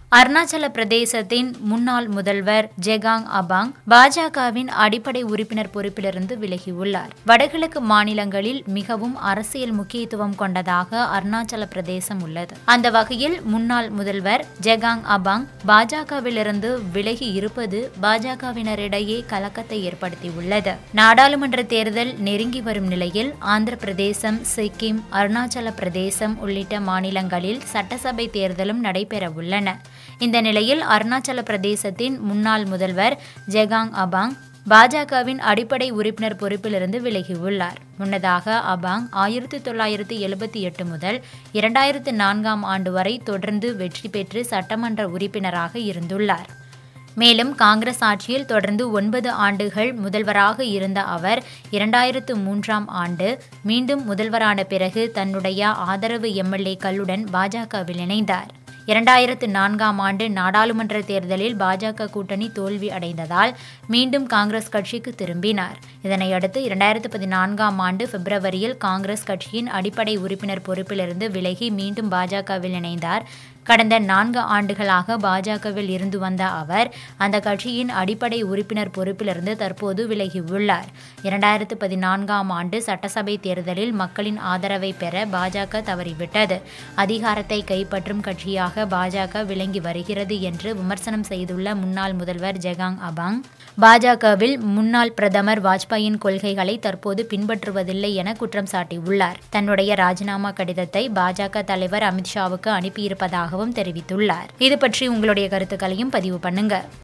அருணாச்சல பிரதேசத்தின் முன்னாள் முதல்வர் ஜெகாங் அபாங் பாஜகவின் அடிப்படை உறுப்பினர் பொறுப்பிலிருந்து விலகியுள்ளார் வடகிழக்கு மாநிலங்களில் மிகவும் அரசியல் முக்கியத்துவம் கொண்டதாக அருணாச்சல பிரதேசம் உள்ளது அந்த வகையில் முன்னாள் முதல்வர் ஜெகாங் அபாங் பாஜகவிலிருந்து விலகி இருப்பது பாஜகவினரிடையே கலக்கத்தை ஏற்படுத்தியுள்ளது நாடாளுமன்ற தேர்தல் நெருங்கி வரும் நிலையில் ஆந்திர பிரதேசம் சிக்கிம் அருணாச்சல பிரதேசம் உள்ளிட்ட மாநிலங்களில் சட்டசபை தேர்தலும் நடைபெற உள்ளன இந்த நிலையில் அருணாச்சல பிரதேசத்தின் முன்னாள் முதல்வர் ஜெகாங் அபாங் பாஜகவின் அடிப்படை உறுப்பினர் பொறுப்பிலிருந்து விலகியுள்ளார் முன்னதாக அபாங் ஆயிரத்தி தொள்ளாயிரத்தி எழுபத்தி எட்டு முதல் இரண்டாயிரத்து நான்காம் ஆண்டு வரை தொடர்ந்து வெற்றி பெற்று சட்டமன்ற உறுப்பினராக இருந்துள்ளார் மேலும் காங்கிரஸ் ஆட்சியில் தொடர்ந்து ஒன்பது ஆண்டுகள் முதல்வராக இருந்த அவர் இரண்டாயிரத்து மூன்றாம் ஆண்டு மீண்டும் முதல்வரான பிறகு தன்னுடைய ஆதரவு எம்எல்ஏக்களுடன் பாஜகவில் இணைந்தார் இரண்டாயிரத்து நான்காம் ஆண்டு நாடாளுமன்ற தேர்தலில் பாஜக கூட்டணி தோல்வி அடைந்ததால் மீண்டும் காங்கிரஸ் கட்சிக்கு திரும்பினார் இதனையடுத்து இரண்டாயிரத்து பதினான்காம் ஆண்டு பிப்ரவரியில் காங்கிரஸ் கட்சியின் அடிப்படை உறுப்பினர் பொறுப்பிலிருந்து விலகி மீண்டும் பாஜகவில் இணைந்தார் கடந்த நான்கு ஆண்டுகளாக பாஜகவில் இருந்து வந்த அவர் அந்த கட்சியின் அடிப்படை உறுப்பினர் பொறுப்பிலிருந்து தற்போது விலகியுள்ளார் இரண்டாயிரத்து பதினான்காம் ஆண்டு சட்டசபை தேர்தலில் மக்களின் ஆதரவை பெற பாஜக தவறிவிட்டது அதிகாரத்தை கைப்பற்றும் கட்சியாக பாஜக விளங்கி வருகிறது என்று விமர்சனம் செய்துள்ள முன்னாள் முதல்வர் ஜெகாங் அபாங் பாஜகவில் முன்னாள் பிரதமர் வாஜ்பாயின் கொள்கைகளை தற்போது பின்பற்றுவதில்லை என குற்றம் சாட்டியுள்ளார் தன்னுடைய ராஜினாமா கடிதத்தை பாஜக தலைவர் அமித்ஷாவுக்கு அனுப்பியிருப்பதாகவும் தெரிவித்துள்ளார் இது பற்றி உங்களுடைய கருத்துக்களையும் பதிவு பண்ணுங்க